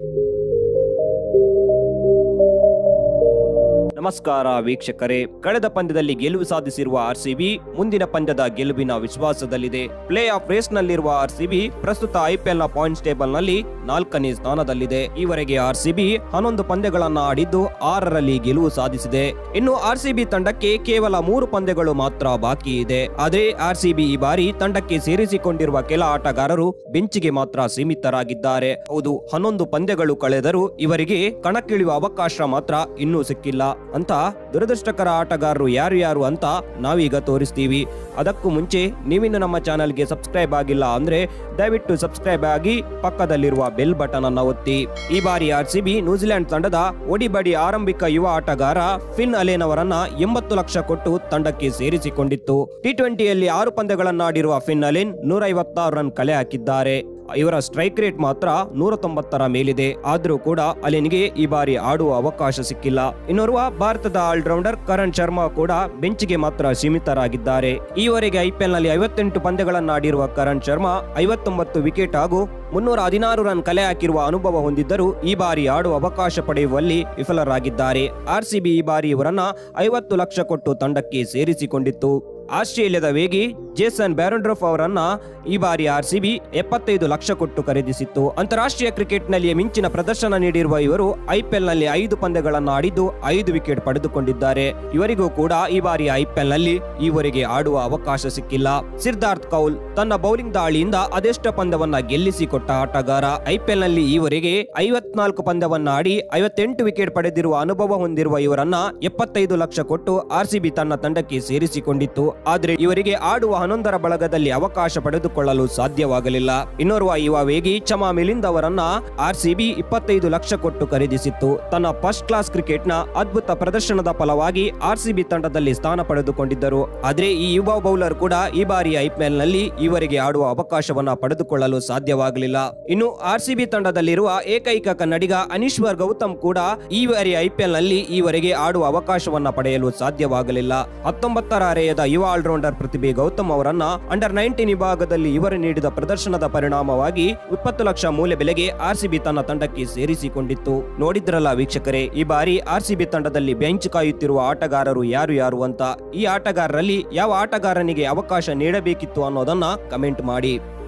ನಮಸ್ಕಾರ ವೀಕ್ಷಕರೇ ಕಳೆದ ಪಂದ್ಯದಲ್ಲಿ ಗೆಲುವು ಸಾಧಿಸಿರುವ ಆರ್ಸಿಬಿ ಮುಂದಿನ ಪಂದ್ಯದ ಗೆಲುವಿನ ವಿಶ್ವಾಸದಲ್ಲಿದೆ ಪ್ಲೇ ಆಫ್ ರೇಸ್ ನಲ್ಲಿರುವ ಆರ್ಸಿಬಿ ಪ್ರಸ್ತುತ ಐಪಿಎಲ್ ನ ಪಾಯಿಂಟ್ಸ್ ಟೇಬಲ್ ನಲ್ಲಿ ನಾಲ್ಕನೇ ಸ್ಥಾನದಲ್ಲಿದೆ ಈವರೆಗೆ ಆರ್ಸಿಬಿ ಹನ್ನೊಂದು ಪಂದ್ಯಗಳನ್ನ ಆಡಿದ್ದು ಆರರಲ್ಲಿ ಗೆಲುವು ಸಾಧಿಸಿದೆ ಇನ್ನು ಆರ್ಸಿಬಿ ತಂಡಕ್ಕೆ ಕೇವಲ ಮೂರು ಪಂದ್ಯಗಳು ಮಾತ್ರ ಬಾಕಿ ಇದೆ ಆದ್ರೆ ಆರ್ಸಿಬಿ ಈ ಬಾರಿ ತಂಡಕ್ಕೆ ಸೇರಿಸಿಕೊಂಡಿರುವ ಕೆಲ ಆಟಗಾರರು ಬೆಂಚಿಗೆ ಮಾತ್ರ ಸೀಮಿತರಾಗಿದ್ದಾರೆ ಹೌದು ಹನ್ನೊಂದು ಪಂದ್ಯಗಳು ಕಳೆದರೂ ಇವರಿಗೆ ಕಣಕ್ಕಿಳಿಯುವ ಅವಕಾಶ ಮಾತ್ರ ಇನ್ನೂ ಸಿಕ್ಕಿಲ್ಲ ಅಂತ ದುರದೃಷ್ಟಕರ ಆಟಗಾರರು ಯಾರು ಯಾರು ಅಂತ ನಾವೀಗ ತೋರಿಸ್ತೀವಿ ಅದಕ್ಕೂ ಮುಂಚೆ ನೀವಿನ್ನು ನಮ್ಮ ಚಾನಲ್ಗೆ ಸಬ್ಸ್ಕ್ರೈಬ್ ಆಗಿಲ್ಲ ಅಂದ್ರೆ ದಯವಿಟ್ಟು ಸಬ್ಸ್ಕ್ರೈಬ್ ಆಗಿ ಪಕ್ಕದಲ್ಲಿರುವ ಬೆಲ್ ಬಟನ್ ಅನ್ನ ಒತ್ತಿ ಈ ಬಾರಿ ಆರ್ಸಿಬಿ ನ್ಯೂಜಿಲೆಂಡ್ ತಂಡದ ಒಡಿಬಡಿ ಆರಂಭಿಕ ಯುವ ಆಟಗಾರ ಫಿನ್ ಅಲೇನ್ ಅವರನ್ನ ಎಂಬತ್ತು ಲಕ್ಷ ಕೊಟ್ಟು ತಂಡಕ್ಕೆ ಸೇರಿಸಿಕೊಂಡಿತ್ತು ಟಿ ಟ್ವೆಂಟಿಯಲ್ಲಿ ಆರು ಪಂದ್ಯಗಳನ್ನಾಡಿರುವ ಫಿನ್ ಅಲೇನ್ ನೂರ ಐವತ್ತಾರು ರನ್ ಕಲೆ ಹಾಕಿದ್ದಾರೆ ಇವರ ಸ್ಟ್ರೈಕ್ ರೇಟ್ ಮಾತ್ರ ನೂರ ತೊಂಬತ್ತರ ಮೇಲಿದೆ ಆದ್ರೂ ಕೂಡ ಅಲೆನ್ಗೆ ಈ ಬಾರಿ ಆಡುವ ಅವಕಾಶ ಸಿಕ್ಕಿಲ್ಲ ಇನ್ನೋರ್ವ ಭಾರತದ ಆಲ್ರೌಂಡರ್ ಕರಣ್ ಶರ್ಮಾ ಕೂಡ ಬೆಂಚ್ಗೆ ಮಾತ್ರ ಸೀಮಿತರಾಗಿದ್ದಾರೆ ಈವರೆಗೆ ಐಪಿಎಲ್ ನಲ್ಲಿ ಐವತ್ತೆಂಟು ಪಂದ್ಯಗಳನ್ನಾಡಿರುವ ಕರಣ್ ಶರ್ಮಾ ಐವತ್ತೊಂಬತ್ತು ವಿಕೆಟ್ ಹಾಗೂ ಮುನ್ನೂರ ಹದಿನಾರು ರನ್ ಕಲೆ ಹಾಕಿರುವ ಅನುಭವ ಹೊಂದಿದ್ದರೂ ಈ ಬಾರಿ ಆಡುವ ಅವಕಾಶ ಪಡೆಯುವಲ್ಲಿ ವಿಫಲರಾಗಿದ್ದಾರೆ ಆರ್ಸಿಬಿ ಈ ಬಾರಿ ಇವರನ್ನ ಐವತ್ತು ಲಕ್ಷ ಕೊಟ್ಟು ತಂಡಕ್ಕೆ ಸೇರಿಸಿಕೊಂಡಿತ್ತು ಆಸ್ಟ್ರೇಲಿಯಾದ ವೇಗಿ ಜೇಸನ್ ಬ್ಯಾರೊಂಡ್ರೋಫ್ ಅವರನ್ನ ಈ ಬಾರಿ ಆರ್ಸಿಬಿ ಎಪ್ಪತ್ತೈದು ಲಕ್ಷ ಕೊಟ್ಟು ಖರೀದಿಸಿತ್ತು ಅಂತಾರಾಷ್ಟ್ರೀಯ ಕ್ರಿಕೆಟ್ನಲ್ಲಿ ಮಿಂಚಿನ ಪ್ರದರ್ಶನ ನೀಡಿರುವ ಇವರು ಐಪಿಎಲ್ ನಲ್ಲಿ ಐದು ಪಂದ್ಯಗಳನ್ನು ಆಡಿದ್ದು ಐದು ವಿಕೆಟ್ ಪಡೆದುಕೊಂಡಿದ್ದಾರೆ ಇವರಿಗೂ ಕೂಡ ಈ ಬಾರಿ ಐಪಿಎಲ್ ನಲ್ಲಿ ಈವರೆಗೆ ಆಡುವ ಅವಕಾಶ ಸಿಕ್ಕಿಲ್ಲ ಸಿದ್ಧಾರ್ಥ್ ಕೌಲ್ ತನ್ನ ಬೌಲಿಂಗ್ ದಾಳಿಯಿಂದ ಅದೆಷ್ಟ ಪಂದ್ಯವನ್ನ ಗೆಲ್ಲಿಸಿಕೊಟ್ಟ ಆಟಗಾರ ಐಪಿಎಲ್ ನಲ್ಲಿ ಈವರೆಗೆ ಐವತ್ನಾಲ್ಕು ಪಂದ್ಯವನ್ನ ಆಡಿ ಐವತ್ತೆಂಟು ವಿಕೆಟ್ ಪಡೆದಿರುವ ಅನುಭವ ಹೊಂದಿರುವ ಇವರನ್ನ ಎಪ್ಪತ್ತೈದು ಲಕ್ಷ ಕೊಟ್ಟು ಆರ್ಸಿಬಿ ತನ್ನ ತಂಡಕ್ಕೆ ಸೇರಿಸಿಕೊಂಡಿತ್ತು ಆದ್ರೆ ಇವರಿಗೆ ಆಡುವ ಹನ್ನೊಂದರ ಬಳಗದಲ್ಲಿ ಅವಕಾಶ ಪಡೆದುಕೊಳ್ಳಲು ಸಾಧ್ಯವಾಗಲಿಲ್ಲ ಇನ್ನೋರ್ವ ಯುವ ವೇಗಿ ಚಮಾ ಮಿಲಿಂದ್ ಅವರನ್ನ ಆರ್ಸಿಬಿ ಇಪ್ಪತ್ತೈದು ಲಕ್ಷ ಕೊಟ್ಟು ಖರೀದಿಸಿತ್ತು ತನ್ನ ಫಸ್ಟ್ ಕ್ಲಾಸ್ ಕ್ರಿಕೆಟ್ನ ಅದ್ಭುತ ಪ್ರದರ್ಶನದ ಫಲವಾಗಿ ಆರ್ಸಿಬಿ ತಂಡದಲ್ಲಿ ಸ್ಥಾನ ಪಡೆದುಕೊಂಡಿದ್ದರು ಆದ್ರೆ ಈ ಯುವ ಬೌಲರ್ ಕೂಡ ಈ ಬಾರಿ ಐಪಿಎಲ್ ನಲ್ಲಿ ಈವರೆಗೆ ಆಡುವ ಅವಕಾಶವನ್ನ ಪಡೆದುಕೊಳ್ಳಲು ಸಾಧ್ಯವಾಗಲಿಲ್ಲ ಇನ್ನು ಆರ್ಸಿಬಿ ತಂಡದಲ್ಲಿರುವ ಏಕೈಕ ಕನ್ನಡಿಗ ಅನೀಶ್ವರ್ ಗೌತಮ್ ಕೂಡ ಈ ಬಾರಿ ಐಪಿಎಲ್ ನಲ್ಲಿ ಈವರೆಗೆ ಆಡುವ ಅವಕಾಶವನ್ನ ಪಡೆಯಲು ಸಾಧ್ಯವಾಗಲಿಲ್ಲ ಹತ್ತೊಂಬತ್ತರ ಅರೆಯದ ಯುವ ಆಲ್ರೌಂಡರ್ ಪ್ರತಿಭೆ ಗೌತಮ್ ಅವರನ್ನ ಅಂಡರ್ ನೈನ್ಟೀನ್ ವಿಭಾಗದಲ್ಲಿ ಇವರು ನೀಡಿದ ಪ್ರದರ್ಶನದ ಪರಿಣಾಮವಾಗಿ ಇಪ್ಪತ್ತು ಲಕ್ಷ ಮೂಲ್ಯ ಬೆಲೆಗೆ ಆರ್ಸಿಬಿ ತನ್ನ ತಂಡಕ್ಕೆ ಸೇರಿಸಿಕೊಂಡಿತ್ತು ನೋಡಿದ್ರಲ್ಲ ವೀಕ್ಷಕರೇ ಈ ಬಾರಿ ಆರ್ಸಿಬಿ ತಂಡದಲ್ಲಿ ಬೆಂಚ್ ಕಾಯುತ್ತಿರುವ ಆಟಗಾರರು ಯಾರು ಯಾರು ಅಂತ ಈ ಆಟಗಾರರಲ್ಲಿ ಯಾವ ಆಟಗಾರನಿಗೆ ಅವಕಾಶ ನೀಡಬೇಕಿತ್ತು ಅನ್ನೋದನ್ನ ಕಮೆಂಟ್ ಮಾಡಿ